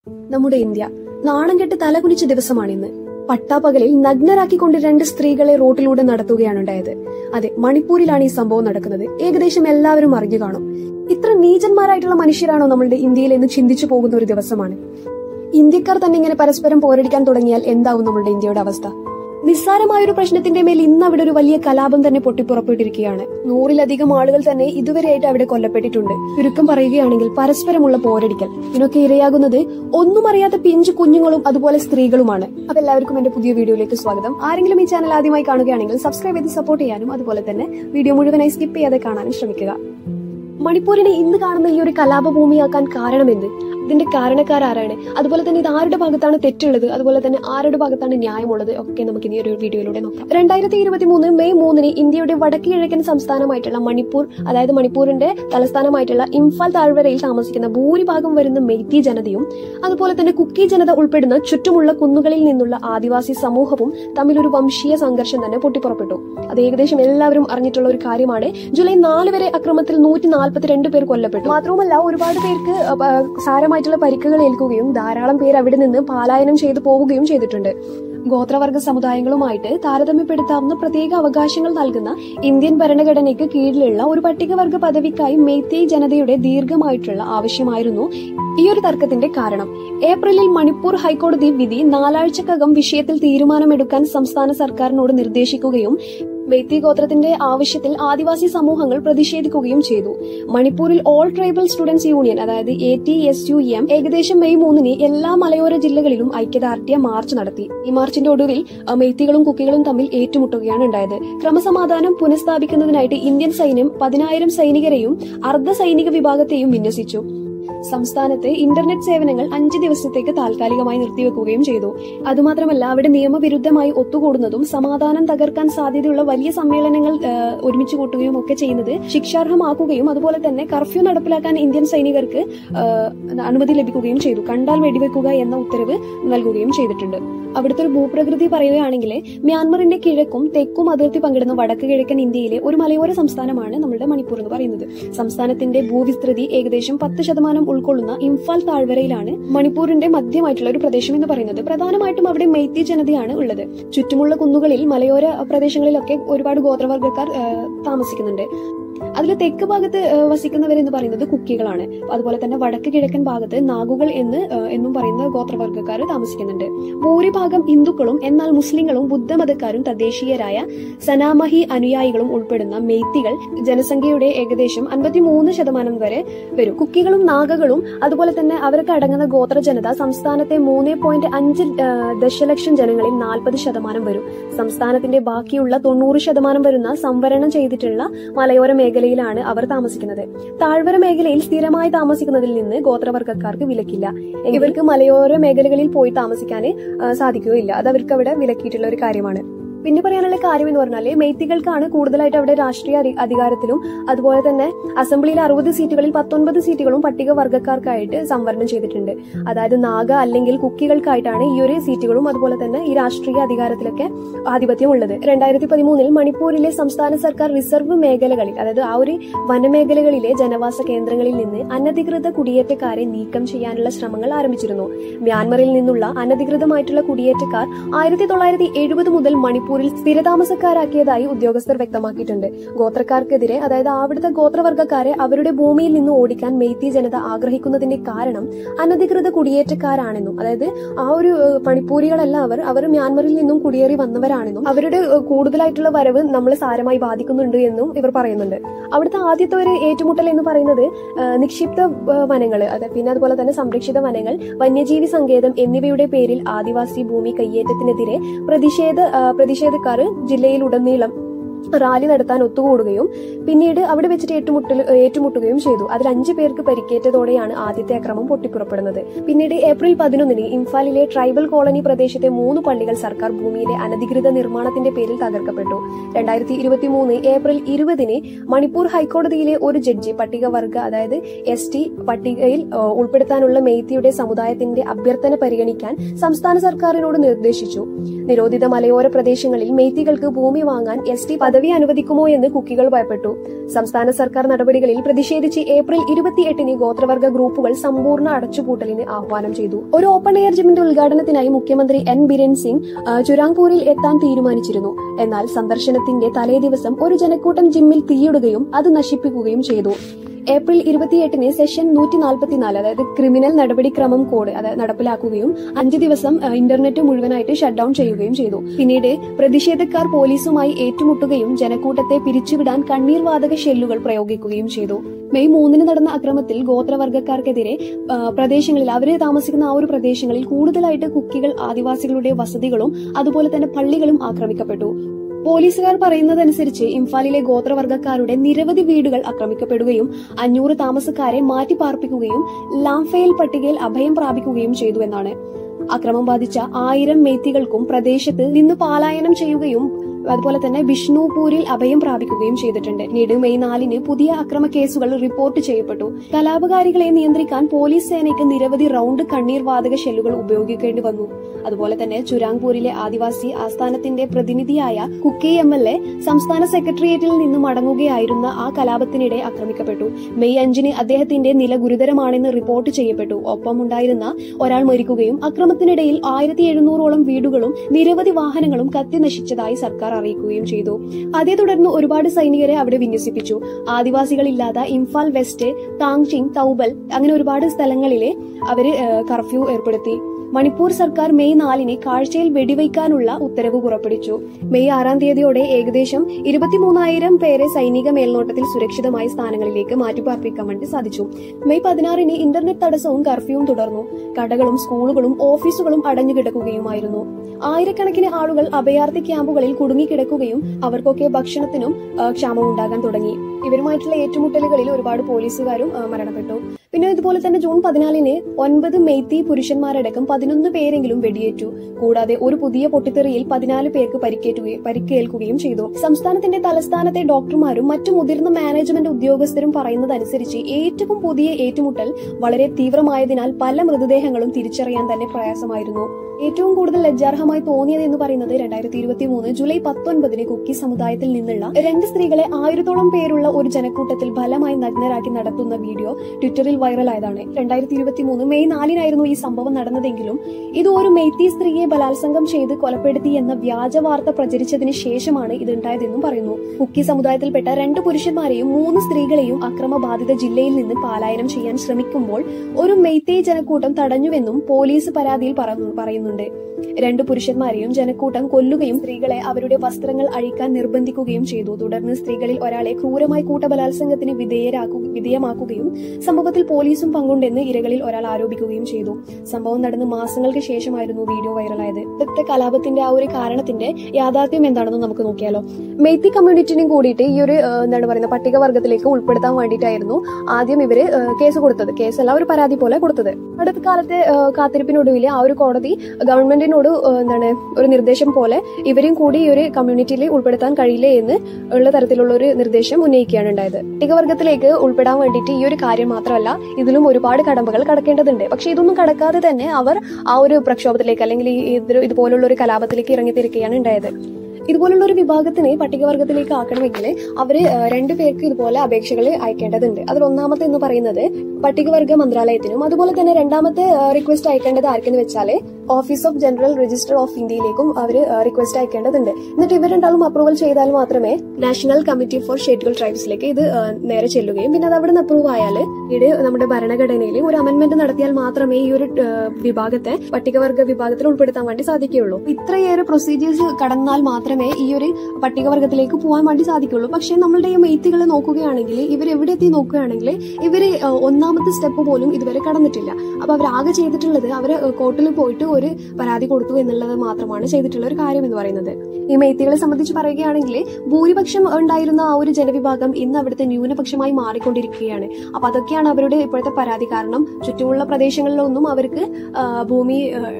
നമ്മുടെ ഇന്ത്യ നാണം കെട്ട് തലകുനിച്ച ദിവസമാണിന്ന് പട്ടാപ്പകലിൽ നഗ്നരാക്കിക്കൊണ്ട് രണ്ട് സ്ത്രീകളെ റോട്ടിലൂടെ നടത്തുകയാണ് ഉണ്ടായത് അതെ മണിപ്പൂരിലാണ് ഈ സംഭവം നടക്കുന്നത് ഏകദേശം എല്ലാവരും അറിഞ്ഞു കാണും ഇത്ര നീചന്മാരായിട്ടുള്ള മനുഷ്യരാണോ നമ്മളുടെ ഇന്ത്യയിൽ എന്ന് ചിന്തിച്ചു പോകുന്ന ഒരു ദിവസമാണ് ഇന്ത്യക്കാർ തന്നെ ഇങ്ങനെ പരസ്പരം പോരടിക്കാൻ തുടങ്ങിയാൽ എന്താവും നമ്മളുടെ ഇന്ത്യയുടെ അവസ്ഥ നിസ്സാരമായ ഒരു പ്രശ്നത്തിന്റെ മേൽ ഇന്ന് അവിടെ ഒരു വലിയ കലാപം തന്നെ പൊട്ടിപ്പുറപ്പെട്ടിരിക്കുകയാണ് നൂറിലധികം ആളുകൾ തന്നെ ഇതുവരെയായിട്ട് അവിടെ കൊല്ലപ്പെട്ടിട്ടുണ്ട് ചുരുക്കം പറയുകയാണെങ്കിൽ പരസ്പരമുള്ള പോരടിക്കൽ ഇതിനൊക്കെ ഇരയാകുന്നത് ഒന്നും അറിയാത്ത പിഞ്ചു കുഞ്ഞുങ്ങളും അതുപോലെ സ്ത്രീകളുമാണ് അപ്പൊ എല്ലാവർക്കും എന്റെ പുതിയ വീഡിയോയിലേക്ക് സ്വാഗതം ആരെങ്കിലും ഈ ചാനൽ ആദ്യമായി കാണുകയാണെങ്കിൽ സബ്സ്ക്രൈബ് ചെയ്ത് സപ്പോർട്ട് ചെയ്യാനും അതുപോലെ തന്നെ വീഡിയോ മുഴുവനായി സ്കിപ്പ് ചെയ്യാതെ കാണാനും ശ്രമിക്കുക മണിപ്പൂരിനെ ഇന്ന് കാണുന്ന ഈ ഒരു കലാപഭൂമിയാക്കാൻ കാരണമെന്ത് ഇതിന്റെ കാരണക്കാരാരാണ് അതുപോലെ തന്നെ ഇത് ആരുടെ ഭാഗത്താണ് തെറ്റുള്ളത് അതുപോലെ തന്നെ ആരുടെ ഭാഗത്താണ് ന്യായമുള്ളത് ഒക്കെ നമുക്ക് ഇനി ഒരു വീഡിയോയിലൂടെ നോക്കാം രണ്ടായിരത്തി ഇരുപത്തി മൂന്ന് മെയ് മൂന്നിന് ഇന്ത്യയുടെ വടക്ക് കിഴക്കൻ സംസ്ഥാനമായിട്ടുള്ള മണിപ്പൂർ അതായത് മണിപ്പൂരിന്റെ തലസ്ഥാനമായിട്ടുള്ള ഇംഫാൽ താഴ്വരയിൽ താമസിക്കുന്ന ഭൂരിഭാഗം വരുന്ന മെയ്തി ജനതയും അതുപോലെ തന്നെ കുക്കി ജനത ഉൾപ്പെടുന്ന ചുറ്റുമുള്ള കുന്നുകളിൽ നിന്നുള്ള ആദിവാസി സമൂഹവും തമ്മിൽ ഒരു വംശീയ സംഘർഷം തന്നെ പൊട്ടിപ്പുറപ്പെട്ടു അത് ഏകദേശം എല്ലാവരും അറിഞ്ഞിട്ടുള്ള ഒരു കാര്യമാണ് ജൂലൈ നാല് വരെ അക്രമത്തിൽ നൂറ്റി നാൽപ്പത്തിരണ്ട് പേർ കൊല്ലപ്പെട്ടു മാത്രവുമല്ല ഒരുപാട് പേർക്ക് അഹ്, അഹ്, സാരമായിട്ടുള്ള പരിക്കുകൾ ഏൽക്കുകയും ധാരാളം പേർ അവിടെ നിന്ന് പലായനം ചെയ്തു പോവുകയും ചെയ്തിട്ടുണ്ട് ഗോത്രവർഗ സമുദായങ്ങളുമായിട്ട് താരതമ്യപ്പെടുത്താവുന്ന പ്രത്യേക അവകാശങ്ങൾ നൽകുന്ന ഇന്ത്യൻ ഭരണഘടനയ്ക്ക് കീഴിലുള്ള ഒരു പട്ടികവർഗ പദവിക്കായി മെയ്തേയ് ജനതയുടെ ദീർഘമായിട്ടുള്ള ആവശ്യമായിരുന്നു ഈ ഒരു തർക്കത്തിന്റെ കാരണം ഏപ്രിലിൽ മണിപ്പൂർ ഹൈക്കോടതി വിധി നാലാഴ്ചക്കകം വിഷയത്തിൽ തീരുമാനമെടുക്കാൻ സംസ്ഥാന സർക്കാരിനോട് നിർദ്ദേശിക്കുകയും മെയ്തി ഗോത്രത്തിന്റെ ആവശ്യത്തിൽ ആദിവാസി സമൂഹങ്ങൾ പ്രതിഷേധിക്കുകയും ചെയ്തു മണിപ്പൂരിൽ ഓൾ ട്രൈബൽ സ്റ്റുഡൻസ് യൂണിയൻ അതായത് A T S U M ഏകദേശം മെയ് മൂന്നിന് എല്ലാ മലയോര ജില്ലകളിലും ഐക്യദാർഢ്യ മാർച്ച് നടത്തി ഈ മാർച്ചിന്റെ ഒടുവിൽ അഹ്, മെയ്തികളും കുക്കികളും തമ്മിൽ ഏറ്റുമുട്ടുകയാണ് ഉണ്ടായത് ക്രമസമാധാനം പുനഃസ്ഥാപിക്കുന്നതിനായിട്ട് ഇന്ത്യൻ സൈന്യം പതിനായിരം സൈനികരെയും അർദ്ധ സൈനിക വിഭാഗത്തെയും വിന്യസിച്ചു സംസ്ഥാനത്ത് ഇന്റർനെറ്റ് സേവനങ്ങൾ അഞ്ച് ദിവസത്തേക്ക് താൽക്കാലികമായി നിർത്തിവെക്കുകയും ചെയ്തു അതുമാത്രമല്ല അവിടെ നിയമവിരുദ്ധമായി ഒത്തുകൂടുന്നതും സമാധാനം തകർക്കാൻ സാധ്യതയുള്ള വലിയ സമ്മേളനങ്ങൾ ആ, ഒരുമിച്ച് കൂട്ടുകയും ഒക്കെ ചെയ്യുന്നത് ശിക്ഷാർഹമാക്കുകയും അതുപോലെ തന്നെ കർഫ്യൂ നടപ്പിലാക്കാൻ ഇന്ത്യൻ സൈനികർക്ക് ആ, അനുമതി ലഭിക്കുകയും ചെയ്തു കണ്ടാൽ വെടിവെക്കുക എന്ന ഉത്തരവ് നൽകുകയും ചെയ്തിട്ടുണ്ട് അവിടുത്തെ ഒരു ഭൂപ്രകൃതി പറയുകയാണെങ്കിൽ മ്യാൻമറിന്റെ കിഴക്കും തെക്കും അതിർത്തി പങ്കിടുന്ന വടക്ക് കിഴക്കൻ ഇന്ത്യയിലെ ഒരു മലയോര സംസ്ഥാനമാണ് നമ്മുടെ മണിപ്പൂർ എന്ന് പറയുന്നത് സംസ്ഥാനത്തിന്റെ ഭൂവിസ്തൃതി ഏകദേശം പത്ത് ശതമാനം ഉൾക്കൊള്ളുന്ന ഇംഫാൽ താഴ്വരയിലാണ് മണിപ്പൂരിന്റെ മധ്യമായിട്ടുള്ള ഒരു പ്രദേശം എന്ന് പറയുന്നത് പ്രധാനമായിട്ടും അവിടെ മെയ്തി ജനതയാണ് ഉള്ളത് ചുറ്റുമുള്ള കുന്നുകളിൽ മലയോര പ്രദേശങ്ങളിലൊക്കെ ഒരുപാട് ഗോത്രവർഗ്ഗക്കാർ ആ, താമസിക്കുന്നുണ്ട് അതിൽ തെക്ക് ഭാഗത്ത് ആ, വസിക്കുന്നവരെന്ന് പറയുന്നത് കുക്കികളാണ് അതുപോലെ തന്നെ വടക്ക് കിഴക്കൻ ഭാഗത്ത് നാഗുകൾ എന്ന് ആ, എന്നും പറയുന്ന ഗോത്രവർഗ്ഗക്കാർ താമസിക്കുന്നുണ്ട് ഭൂരിഭാഗം ഹിന്ദുക്കളും എന്നാൽ മുസ്ലിങ്ങളും ബുദ്ധമതക്കാരും തദ്ദേശീയരായ സനാമഹി അനുയായികളും ഉൾപ്പെടുന്ന മെയ്ത്തികൾ ജനസംഖ്യയുടെ ഏകദേശം അൻപത്തിമൂന്ന് ശതമാനം വരെ വരും കുക്കികളും നാഗകളും അതുപോലെ തന്നെ അവർക്ക് അടങ്ങുന്ന ഗോത്ര ജനത സംസ്ഥാനത്തെ മൂന്ന് പോയിന്റ് അഞ്ച് ആ, ദശലക്ഷം ജനങ്ങളിൽ നാൽപ്പത് ശതമാനം വരും സംസ്ഥാനത്തിന്റെ ബാക്കിയുള്ള തൊണ്ണൂറ് ശതമാനം വരുന്ന സംവരണം ചെയ്തിട്ടുള്ള മലയോര മേഖലയിലാണ് അവർ താമസിക്കുന്നത് താഴ്വര മേഖലയിൽ സ്ഥിരമായി താമസിക്കുന്നതിൽ നിന്ന് ഗോത്രവർഗ്ഗക്കാർക്ക് വിലക്കില്ല ഇവർക്ക് മലയോര മേഖലകളിൽ പോയി താമസിക്കാൻ സാധിക്കുകയില്ല അത് അവർക്ക് അവിടെ വിലക്കിയിട്ടുള്ള ഒരു കാര്യമാണ് പിന്നെ പറയാനുള്ള കാര്യം എന്ന് പറഞ്ഞാല് മെയ്ത്തികൾക്കാണ് കൂടുതലായിട്ട് അവിടെ രാഷ്ട്രീയ അധി- അധികാരത്തിലും അതുപോലെ തന്നെ അസംബ്ലിയിലെ അറുപത് സീറ്റുകളിൽ പത്തൊൻപത് സീറ്റുകളും പട്ടിക വർഗ്ഗക്കാർക്കായിട്ട് സംവരണം ചെയ്തിട്ടുണ്ട് അതായത് നാഗ അല്ലെങ്കിൽ കുക്കികൾക്കായിട്ടാണ് ഈ ഒരു സീറ്റുകളും അതുപോലെ തന്നെ ഈ രാഷ്ട്രീയ അധികാരത്തിലൊക്കെ ആധിപത്യം ഉള്ളത് രണ്ടായിരത്തി പതിമൂന്നിൽ മണിപ്പൂരിലെ സംസ്ഥാന സർക്കാർ റിസർവ് മേഖലകളിൽ അതായത് ആ ഒരു വനമേഖലകളിലെ ജനവാസ കേന്ദ്രങ്ങളിൽ നിന്ന് അനധികൃത കുടിയേറ്റക്കാരെ നീക്കം ചെയ്യാനുള്ള ശ്രമങ്ങൾ ആരംഭിച്ചിരുന്നു മ്യാൻമറിൽ നിന്നുള്ള അനധികൃതമായിട്ടുള്ള കുടിയേറ്റക്കാർ ആയിരത്തി തൊള്ളായിരത്തി എഴുപത് മുതൽ മണിപ്പൂരിൽ സ്ഥിരതാമസക്കാരാക്കിയതായി ഉദ്യോഗസ്ഥർ വ്യക്തമാക്കിയിട്ടുണ്ട് ഗോത്രക്കാർക്കെതിരെ അതായത് അവിടുത്തെ ഗോത്രവർഗ്ഗക്കാരെ അവരുടെ ഭൂമിയിൽ നിന്ന് ഓടിക്കാൻ മെയ്തി ജനത ആഗ്രഹിക്കുന്നതിന്റെ കാരണം അനധികൃത കുടിയേറ്റക്കാരാണെന്നും അതായത് ആ ഒരു ഏഹ്, മണിപ്പൂരികളെല്ലാം അവർ അവർ മ്യാൻമറിൽ നിന്നും കുടിയേറി വന്നവരാണെന്നും അവരുടെ ഏഹ്, കൂടുതലായിട്ടുള്ള വരവ് നമ്മളെ സാരമായി ബാധിക്കുന്നുണ്ട് എന്നും ഇവർ പറയുന്നുണ്ട് അവിടുത്തെ ആദ്യത്തെ ഒരു ഏറ്റുമുട്ടൽ എന്ന് പറയുന്നത് ഏഹ്, നിക്ഷിപ്ത ഏഹ്, വനങ്ങള് അതെ പിന്നെ അതുപോലെ തന്നെ സംരക്ഷിത വനങ്ങൾ വന്യജീവി സങ്കേതം എന്നിവയുടെ പേരിൽ ആദിവാസി ഭൂമി കയ്യേറ്റത്തിനെതിരെ പ്രതിഷേധ ആ, പ്രതിഷേധക്കാർ ജില്ലയിലുടനീളം റാലി നടത്താൻ ഒത്തുകൂടുകയും പിന്നീട് അവിടെ വെച്ചിട്ട് ഏറ്റുമുട്ടൽ ഏറ്റുമുട്ടുകയും ചെയ്തു അതിൽ അഞ്ചു പേർക്ക് പരിക്കേറ്റതോടെയാണ് ആദ്യത്തെ അക്രമം പൊട്ടിപ്പുറപ്പെടുന്നത് പിന്നീട് ഏപ്രിൽ പതിനൊന്നിന് ഇംഫാലിലെ ട്രൈബൽ കോളനി പ്രദേശത്തെ മൂന്ന് പള്ളികൾ സർക്കാർ ഭൂമിയിലെ അനധികൃത നിർമ്മാണത്തിന്റെ പേരിൽ തകർക്കപ്പെട്ടു രണ്ടായിരത്തി ഇരുപത്തി മൂന്ന് ഏപ്രിൽ ഇരുപതിന് മണിപ്പൂർ ഹൈക്കോടതിയിലെ ഒരു ജഡ്ജി പട്ടികവർഗ അതായത് എസ് ടി പട്ടികയിൽ ആ, ഉൾപ്പെടുത്താനുള്ള മെയ്ത്തിയുടെ സമുദായത്തിന്റെ അഭ്യർത്ഥന പരിഗണിക്കാൻ സംസ്ഥാന സർക്കാരിനോട് നിർദ്ദേശിച്ചു നിരോധിത മലയോര പ്രദേശങ്ങളിൽ മെയ്ത്തികൾക്ക് ഭൂമി വാങ്ങാൻ എസ് ടി പദ്ധതി പദവി അനുവദിക്കുമോ എന്ന് കുക്കികൾ ഭയപ്പെട്ടു സംസ്ഥാന സർക്കാർ നടപടികളിൽ പ്രതിഷേധിച്ച് ഏപ്രിൽ ഇരുപത്തിയെട്ടിന് ഗോത്രവർഗ ഗ്രൂപ്പുകൾ സമ്പൂർണ്ണ അടച്ചുപൂട്ടലിന് ആഹ്വാനം ചെയ്തു ഒരു ഓപ്പൺ എയർ ജിമ്മിന്റെ ഉദ്ഘാടനത്തിനായി മുഖ്യമന്ത്രി എൻ ബിരൻ സിംഗ് ആ, ചുരാങ്പൂരിൽ എത്താൻ തീരുമാനിച്ചിരുന്നു എന്നാൽ സന്ദർശനത്തിന്റെ തലേ ദിവസം ഒരു ജനക്കൂട്ടം ജിമ്മിൽ തീയിടുകയും അത് നശിപ്പിക്കുകയും ചെയ്തു ഏപ്രിൽ ഇരുപത്തിയെട്ടിന് സെഷൻ നൂറ്റി നാൽപ്പത്തിനാല് അതായത് ക്രിമിനൽ നടപടിക്രമം കോഡ് അത് നടപ്പിലാക്കുകയും അഞ്ച് ദിവസം ആ, ഇന്റർനെറ്റ് മുഴുവനായിട്ട് ഷട്ട് ഡൌൺ ചെയ്യുകയും ചെയ്തു പിന്നീട് പ്രതിഷേധക്കാർ പോലീസുമായി ഏറ്റുമുട്ടുകയും ജനക്കൂട്ടത്തെ പിരിച്ചുവിടാൻ കണ്ണീർ വാതക ഷെല്ലുകൾ പ്രയോഗിക്കുകയും ചെയ്തു മെയ് മൂന്നിന് നടന്ന അക്രമത്തിൽ ഗോത്രവർഗക്കാർക്കെതിരെ ആ, പ്രദേശങ്ങളിൽ അവര് താമസിക്കുന്ന ആ ഒരു പ്രദേശങ്ങളിൽ കൂടുതലായിട്ട് കുക്കികൾ ആദിവാസികളുടെ വസതികളും അതുപോലെ തന്നെ പള്ളികളും ആക്രമിക്കപ്പെട്ടു പോലീസുകാർ പറയുന്നതനുസരിച്ച് ഇംഫാലിലെ ഗോത്രവർഗക്കാരുടെ നിരവധി വീടുകൾ ആക്രമിക്കപ്പെടുകയും അഞ്ഞൂറ് താമസക്കാരെ മാറ്റിപ്പാർപ്പിക്കുകയും ലാംഫെയിൽ പട്ടികയിൽ അഭയം പ്രാപിക്കുകയും ചെയ്തു എന്നാണ് അക്രമം ബാധിച്ച ആയിരം മേത്തികൾക്കും പ്രദേശത്ത് നിന്ന് പലായനം ചെയ്യുകയും അതുപോലെ തന്നെ ബിഷ്ണുപൂരിൽ അഭയം പ്രാപിക്കുകയും ചെയ്തിട്ടുണ്ട് പിന്നീട് മെയ് നാലിന് പുതിയ അക്രമ കേസുകൾ റിപ്പോർട്ട് ചെയ്യപ്പെട്ടു കലാപകാരികളെ നിയന്ത്രിക്കാൻ പോലീസ് സേനയ്ക്ക് നിരവധി റൗണ്ട് കണ്ണീർ വാതക ഷെല്ലുകൾ ഉപയോഗിക്കേണ്ടി വന്നു അതുപോലെ തന്നെ ചുരാങ്പൂരിലെ ആദിവാസി ആസ്ഥാനത്തിന്റെ പ്രതിനിധിയായ കുക്കി എം എൽ എ സംസ്ഥാന സെക്രട്ടേറിയറ്റിൽ നിന്ന് മടങ്ങുകയായിരുന്ന ആ കലാപത്തിനിടെ ആക്രമിക്കപ്പെട്ടു മെയ് അഞ്ചിന് അദ്ദേഹത്തിന്റെ നില ഗുരുതരമാണെന്ന് റിപ്പോർട്ട് ചെയ്യപ്പെട്ടു ഒപ്പമുണ്ടായിരുന്ന ഒരാൾ മരിക്കുകയും അക്രമത്തിനിടയിൽ ആയിരത്തി എഴുന്നൂറോളം വീടുകളും നിരവധി വാഹനങ്ങളും കത്തി നശിച്ചതായി സർക്കാർ അറിയിക്കുകയും ചെയ്തു അതേ തുടർന്ന് ഒരുപാട് സൈനികരെ അവിടെ വിന്യസിപ്പിച്ചു ആദിവാസികളില്ലാത്ത ഇംഫാൽ വെസ്റ്റ് താങ്ചിങ് തൗബൽ അങ്ങനെ ഒരുപാട് സ്ഥലങ്ങളിലെ അവര് ഏഹ്, കർഫ്യൂ ഏർപ്പെടുത്തി മണിപ്പൂർ സർക്കാർ മെയ് നാലിന് കാഴ്ചയിൽ വെടിവയ്ക്കാനുള്ള ഉത്തരവ് പുറപ്പെടുവിച്ചു മെയ് ആറാം തീയതിയോടെ ഏകദേശം ഇരുപത്തിമൂന്നായിരം പേരെ സൈനിക മേൽനോട്ടത്തിൽ സുരക്ഷിതമായ സ്ഥാനങ്ങളിലേക്ക് മാറ്റിപ്പാർപ്പിക്കാൻ വേണ്ടി സാധിച്ചു മെയ് പതിനാറിന് ഇന്റർനെറ്റ് തടസ്സവും കർഫ്യൂവും തുടർന്നു കടകളും സ്കൂളുകളും ഓഫീസുകളും അടഞ്ഞുകിടക്കുകയുമായിരുന്നു ആയിരക്കണക്കിന് ആളുകൾ അഭയാർത്ഥി ക്യാമ്പുകളിൽ കുടുങ്ങിക്കിടക്കുകയും അവർക്കൊക്കെ ഭക്ഷണത്തിനും ആ, ക്ഷാമമുണ്ടാകാൻ തുടങ്ങി ഇവരുമായിട്ടുള്ള ഏറ്റുമുട്ടലുകളിൽ ഒരുപാട് പോലീസുകാരും ആ, മരണപ്പെട്ടു പിന്നെ ഇതുപോലെ തന്നെ ജൂൺ പതിനാലിന് ഒൻപത് മെയ്ത്തി പുരുഷന്മാരടക്കം പതിനൊന്ന് പേരെങ്കിലും വെടിയേറ്റു കൂടാതെ ഒരു പുതിയ പൊട്ടിത്തെറിയിൽ പതിനാല് പേർക്ക് പരിക്കേറ്റുകയും പരിക്കേൽക്കുകയും ചെയ്തു സംസ്ഥാനത്തിന്റെ തലസ്ഥാനത്തെ ഡോക്ടർമാരും മറ്റു മുതിർന്ന മാനേജ്മെന്റ് ഉദ്യോഗസ്ഥരും പറയുന്നതനുസരിച്ച് ഏറ്റവും പുതിയ ഏറ്റുമുട്ടൽ വളരെ തീവ്രമായതിനാൽ പല മൃതദേഹങ്ങളും തിരിച്ചറിയാൻ തന്നെ പ്രയാസമായിരുന്നു ഏറ്റവും കൂടുതൽ ലജ്ജാർഹമായി തോന്നിയത് എന്ന് പറയുന്നത് രണ്ടായിരത്തി ഇരുപത്തി മൂന്ന് ജൂലൈ പത്തൊൻപതിന് കുക്കി സമുദായത്തിൽ നിന്നുള്ള രണ്ട് സ്ത്രീകളെ ആയിരത്തോളം പേരുള്ള ഒരു ജനക്കൂട്ടത്തിൽ ഫലമായി നഗ്നരാക്കി നടത്തുന്ന വീഡിയോ ട്വിറ്ററിൽ വൈറലായതാണ് രണ്ടായിരത്തി ഇരുപത്തി മൂന്ന് മെയ് നാലിനായിരുന്നു ഈ സംഭവം നടന്നതെങ്കിലും ഇത് ഒരു മെയ്ത്തി സ്ത്രീയെ ബലാത്സംഗം ചെയ്ത് കൊലപ്പെടുത്തി എന്ന വ്യാജ വാർത്ത പ്രചരിച്ചതിന് ശേഷമാണ് ഇത് ഉണ്ടായതെന്നും പറയുന്നു കുക്കി സമുദായത്തിൽപ്പെട്ട രണ്ട് പുരുഷന്മാരെയും മൂന്ന് സ്ത്രീകളെയും അക്രമബാധിത ജില്ലയിൽ നിന്ന് പലായനം ചെയ്യാൻ ശ്രമിക്കുമ്പോൾ ഒരു മെയ്ത്തേ ജനക്കൂട്ടം തടഞ്ഞുവെന്നും പോലീസ് പരാതിയിൽ പറഞ്ഞു പറയുന്നുണ്ട് രണ്ടു പുരുഷന്മാരെയും ജനക്കൂട്ടം കൊല്ലുകയും സ്ത്രീകളെ അവരുടെ വസ്ത്രങ്ങൾ അഴിക്കാൻ നിർബന്ധിക്കുകയും ചെയ്തു തുടർന്ന് സ്ത്രീകളിൽ ഒരാളെ ക്രൂരമായി കൂട്ടബലാത്സംഗത്തിന് വിധേയരാക്കു വിധേയമാക്കുകയും സംഭവത്തിൽ പോലീസും പങ്കുണ്ടെന്ന് ഇരകളിൽ ഒരാൾ ആരോപിക്കുകയും ചെയ്തു സംഭവം നടന്ന് മാസങ്ങൾക്ക് ശേഷമായിരുന്നു വീഡിയോ വൈറലായത് ഇന്നത്തെ കലാപത്തിന്റെ ആ ഒരു കാരണത്തിന്റെ യാഥാർത്ഥ്യം എന്താണെന്ന് നമുക്ക് നോക്കിയാലോ മെയ്ത്തി കമ്മ്യൂണിറ്റിനും കൂടിയിട്ട് ഈ ഒരു ഏഹ്, എന്താണ് പറയുന്നത് പട്ടികവർഗത്തിലേക്ക് ഉൾപ്പെടുത്താൻ വേണ്ടിയിട്ടായിരുന്നു ആദ്യം ഇവര് ഏഹ്, കേസ് കൊടുത്തത് കേസല്ല ഒരു പരാതി പോലെ കൊടുത്തത് അടുത്ത കാലത്തെ ഏഹ്, കാത്തിരിപ്പിനൊടുവിൽ ആ ഒരു കോടതി ഗവൺമെന്റിനോട് ഏഹ്, എന്താണ് ഒരു നിർദ്ദേശം പോലെ ഇവരും കൂടി ഈ ഒരു കമ്മ്യൂണിറ്റിയിൽ ഉൾപ്പെടുത്താൻ കഴിയില്ലേ എന്ന് ഉള്ള തരത്തിലുള്ള ഒരു നിർദ്ദേശം ഉന്നയിക്കുകയാണ് ഉണ്ടായത് പട്ടികവർഗത്തിലേക്ക് ഉൾപ്പെടാൻ വേണ്ടിയിട്ട് ഈ ഒരു കാര്യം മാത്രമല്ല ഇതിലും ഒരുപാട് കടമ്പകൾ കടക്കേണ്ടതുണ്ട് പക്ഷെ ഇതൊന്നും കടക്കാതെ തന്നെ അവർ ആ ഒരു പ്രക്ഷോഭത്തിലേക്ക് അല്ലെങ്കിൽ ഈ ഇത് ഇതുപോലുള്ള ഒരു കലാപത്തിലേക്ക് ഇറങ്ങിത്തിരിക്കുകയാണ് ഉണ്ടായത് ഇതുപോലുള്ള ഒരു വിഭാഗത്തിനെ പട്ടികവർഗത്തിലേക്ക് ആക്കണമെങ്കിൽ അവര് ഏഹ്, രണ്ടു പേർക്ക് ഇതുപോലെ അപേക്ഷകൾ അയക്കേണ്ടതുണ്ട് അതിൽ ഒന്നാമത്തെ എന്ന് പറയുന്നത് പട്ടികവർഗ മന്ത്രാലയത്തിനും അതുപോലെ തന്നെ രണ്ടാമത്തെ റിക്വസ്റ്റ് അയക്കേണ്ടത് ആർക്കെന്ന് വെച്ചാൽ office of general registrar of ഇന്ത്യയിലേക്കും അവർ റിക്വസ്റ്റ് അയക്കേണ്ടതുണ്ട് എന്നിട്ട് ഇവർ രണ്ടാളും അപ്രൂവൽ ചെയ്താൽ മാത്രമേ നാഷണൽ കമ്മിറ്റി ഫോർ ഷെഡ്യൂൾ ട്രൈബ്സിലേക്ക് ഇത് ഏഹ്, നേരെ ചെല്ലുകയും പിന്നെ അത് അവിടെ നിന്ന് അപ്രൂവ് ആയാൽ ഇത് നമ്മുടെ ഭരണഘടനയിൽ ഒരു അമെന്റ്മെന്റ് നടത്തിയാൽ മാത്രമേ ഈ ഒരു ഏഹ്, വിഭാഗത്തെ പട്ടികവർഗ വിഭാഗത്തിൽ ഉൾപ്പെടുത്താൻ വേണ്ടി സാധിക്കുകയുള്ളൂ ഇത്രയേറെ പ്രൊസീജിയേഴ്സ് കടന്നാൽ മാത്രമേ ഈ ഒരു പട്ടികവർഗത്തിലേക്ക് പോകാൻ വേണ്ടി സാധിക്കുള്ളൂ പക്ഷേ നമ്മളുടെ ഈ മെയ്ത്തികൾ നോക്കുകയാണെങ്കിൽ ഇവർ എവിടെ എത്തി നോക്കുകയാണെങ്കിൽ ഇവര് ഏഹ്, ഒന്നാമത്തെ സ്റ്റെപ്പ് പോലും ഇതുവരെ കടന്നിട്ടില്ല അപ്പൊ അവർ ആകെ ചെയ്തിട്ടുള്ളത് അവർ കോർട്ടിൽ പോയിട്ട് ഒരു പരാതി കൊടുത്തു എന്നുള്ളത് മാത്രമാണ് ചെയ്തിട്ടുള്ള ഒരു കാര്യം എന്ന് പറയുന്നത് ഈ മെയ്ത്തികളെ സംബന്ധിച്ച് പറയുകയാണെങ്കിൽ ഭൂരിപക്ഷം ഉണ്ടായിരുന്ന ആ ഒരു ജനവിഭാഗം ഇന്ന് അവിടുത്തെ ന്യൂനപക്ഷമായി മാറിക്കൊണ്ടിരിക്കുകയാണ് അപ്പൊ അതൊക്കെയാണ് അവരുടെ ഇപ്പോഴത്തെ പരാതി കാരണം ചുറ്റുമുള്ള പ്രദേശങ്ങളിലൊന്നും അവർക്ക് ആ, ഭൂമി ആ,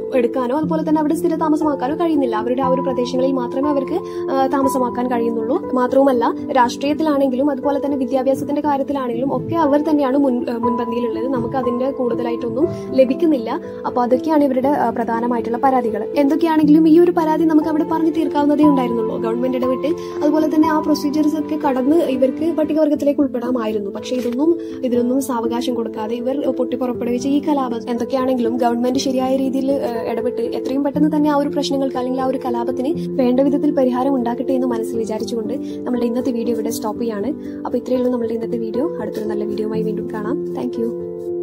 എടുക്കാനോ അതുപോലെ തന്നെ അവിടെ സ്ഥിര താമസമാക്കാനോ കഴിയുന്നില്ല അവരുടെ ആ ഒരു പ്രദേശങ്ങളിൽ മാത്രമേ അവർക്ക് ആ, താമസമാക്കാൻ കഴിയുന്നുള്ളൂ മാത്രവുമല്ല രാഷ്ട്രീയത്തിലാണെങ്കിലും അതുപോലെ തന്നെ വിദ്യാഭ്യാസത്തിന്റെ കാര്യത്തിലാണെങ്കിലും ഒക്കെ അവർ തന്നെയാണ് മുൻ ആ, മുൻപന്തിയിലുള്ളത് നമുക്ക് അതിന്റെ കൂടുതലായിട്ടൊന്നും ലഭിക്കുന്നില്ല അപ്പൊ അതൊക്കെയാണ് ഇവരുടെ ആ, പ്രധാനമായിട്ടുള്ള പരാതികൾ എന്തൊക്കെയാണെങ്കിലും ഈ ഒരു പരാതി നമുക്ക് അവിടെ പറഞ്ഞു തീർക്കാവുന്നതേ ഉണ്ടായിരുന്നുള്ളൂ ഗവൺമെന്റ് ഇടപെട്ട് അതുപോലെ തന്നെ ആ പ്രൊസീജിയേഴ്സ് ഒക്കെ കടന്ന് ഇവർക്ക് പട്ടികവർഗത്തിലേക്ക് ഉൾപ്പെടാമായിരുന്നു പക്ഷെ ഇതൊന്നും ഇതിനൊന്നും സാവകാശം കൊടുക്കാതെ ഇവർ പൊട്ടിപ്പുറപ്പെടുവിച്ച ഈ കലാപം എന്തൊക്കെയാണെങ്കിലും ഗവൺമെന്റ് ശരിയായ രീതിയിൽ ഏഹ്, ഇടപെട്ട് എത്രയും പെട്ടെന്ന് തന്നെ ആ ഒരു പ്രശ്നങ്ങൾക്ക് അല്ലെങ്കിൽ ആ ഒരു കലാപത്തിന് വേണ്ട വിധത്തിൽ പരിഹാരം ഉണ്ടാക്കട്ടെ എന്ന് മനസ്സിൽ വിചാരിച്ചുകൊണ്ട് നമ്മുടെ ഇന്നത്തെ വീഡിയോ ഇവിടെ സ്റ്റോപ്പ് ചെയ്യാണ് അപ്പൊ ഇത്രയേ ഉള്ളൂ നമ്മുടെ ഇന്നത്തെ വീഡിയോ അടുത്തൊരു നല്ല വീഡിയോയുമായി വീണ്ടും കാണാം താങ്ക്